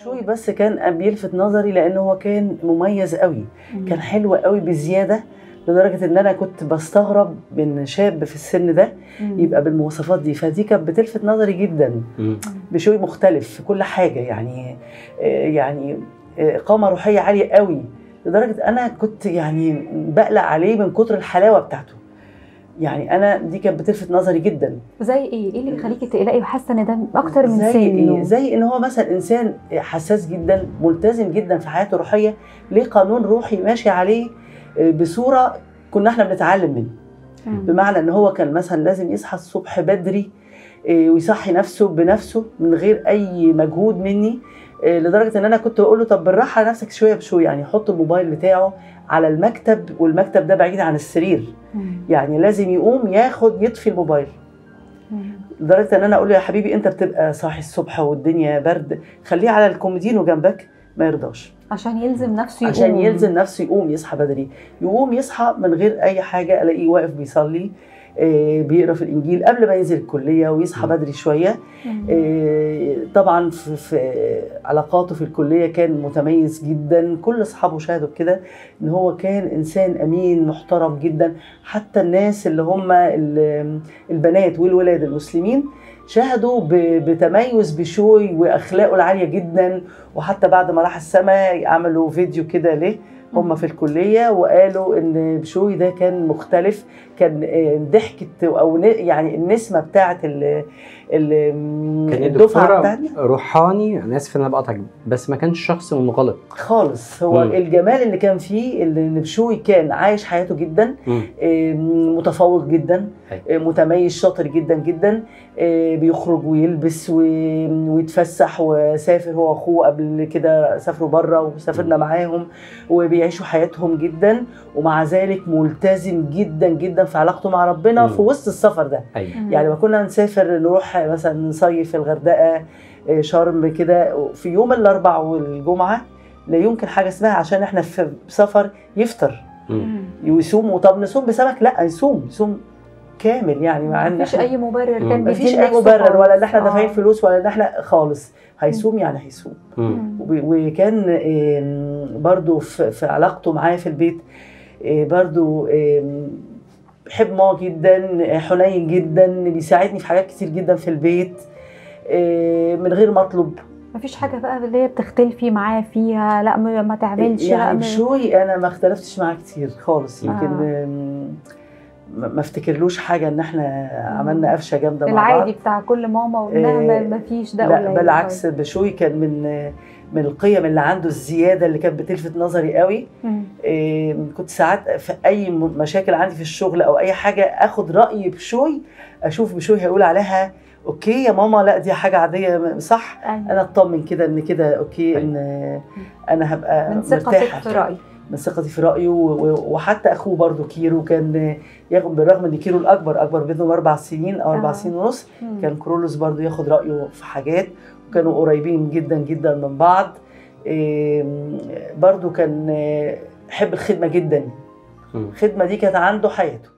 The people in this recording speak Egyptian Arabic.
شوي بس كان بيلفت نظري لان هو كان مميز قوي كان حلو قوي بزياده لدرجه ان انا كنت بستغرب من شاب في السن ده يبقى بالمواصفات دي فدي كانت بتلفت نظري جدا مم. بشوي مختلف في كل حاجه يعني آه، يعني آه، قامه روحيه عاليه قوي لدرجه انا كنت يعني بقلق عليه من كتر الحلاوه بتاعته يعني انا دي كانت بتلفت نظري جدا زي ايه؟ ايه اللي بيخليكي تقلقي وحاسه ان ده اكتر من زي سنه؟ إيه؟ زي ان هو مثلا انسان حساس جدا ملتزم جدا في حياته الروحيه ليه قانون روحي ماشي عليه آه، بصوره كنا احنا بنتعلم منه مم. بمعنى ان هو كان مثلا لازم يصحى الصبح بدري آه، ويصحي نفسه بنفسه من غير اي مجهود مني آه، لدرجه ان انا كنت بقول له طب بالراحه على نفسك شويه بشويه يعني حط الموبايل بتاعه على المكتب والمكتب ده بعيد عن السرير مم. يعني لازم يقوم ياخد يطفي الموبايل مم. لدرجه ان انا اقول له يا حبيبي انت بتبقى صاحي الصبح والدنيا برد خليه على الكومودينو جنبك ما يرضاش عشان يلزم نفسه يقوم عشان يلزم نفسه يقوم يصحى بدري يقوم يصحى من غير اي حاجه الاقيه واقف بيصلي آه، بيقرا في الانجيل قبل ما ينزل الكليه ويصحى بدري شويه مم. آه، طبعا في, في علاقاته في الكليه كان متميز جدا كل اصحابه شاهدوا بكده ان هو كان انسان امين محترم جدا حتى الناس اللي هم ال- البنات والولاد المسلمين شاهدوا ب- بتميز بشوي واخلاقه العاليه جدا وحتى بعد ما راح السماء عملوا فيديو كده ليه هم في الكليه وقالوا ان بشوي ده كان مختلف كان آه، ضحكه او ن- يعني النسمه بتاعه ال ال- كان الدفعه الدكتورة بتاعتنا روحاني انا اسف ان انا بقطعك بس ما كانش شخص منغلق خالص هو مم. الجمال اللي كان فيه اللي بشوي كان عايش حياته جدا مم. آه، متفوق جدا أيوة. آه، متميز شاطر جدا جدا آه، بيخرج ويلبس و- ويتفسح وسافر هو واخوه قبل كده سافروا بره وسافرنا معاهم وبيعيشوا حياتهم جدا ومع ذلك ملتزم جدا جدا في علاقته مع ربنا مم. في وسط السفر ده ايوه مم. يعني ما كنا نسافر نروح مثلا نصيف في الغردقه آه، شرم كده في يوم الاربع والجمعه لا يمكن حاجه اسمها عشان احنا في سفر يفطر مم. مم. ويصوم طب نصوم بسمك لا يصوم يصوم كامل يعني مع ان مفيش إحنا- اي مبرر مم. كان مفيش بيديه اي لنفسه مبرر ولا ان خالص. احنا دافعين آه. فلوس ولا ان احنا خالص هيصوم يعني هيصوم مم. مم. وب- وكان آم، برضو في في علاقته معايا في البيت آه، برضو آم، بحب ماما جدا آه، حنين جدا بيساعدني في حاجات كتير جدا في البيت آه، من غير ما اطلب مفيش حاجه بقى اللي هي بتختلفي معاه فيها لا ما ما تعملش لا يعني ما- بشوي انا ما اختلفتش معاه كتير خالص يمكن آه. آم، ما ما افتكرلوش حاجه ان احنا عملنا قفشه جامده مع بعض العادي بتاع كل ماما وابنها ما- آه، مفيش ده لا قليل بالعكس بشوي كان من من القيم اللي عنده الزياده اللي كانت بتلفت نظري قوي مم. إيه، كنت ساعات في اي م- مشاكل عندي في الشغل او اي حاجه اخد راي بشوي اشوف بشوي هيقول عليها اوكي يا ماما لا دي حاجه عاديه صح أيوة. انا اطمن كده ان كده اوكي ان انا هبقى من ثقتك مرتاحه في رايي من ثقتي في رايه و- و- وحتى اخوه برضو كيرو كان ياخد بالرغم ان كيرو الاكبر اكبر بينهم اربع سنين او اربع آه. سنين ونص مم. كان كرولوس برضو ياخد رايه في حاجات وكانوا قريبين جدا جدا من بعض إيه، برضو كان آه، حب الخدمه جدا مم. الخدمه دي كانت عنده حياته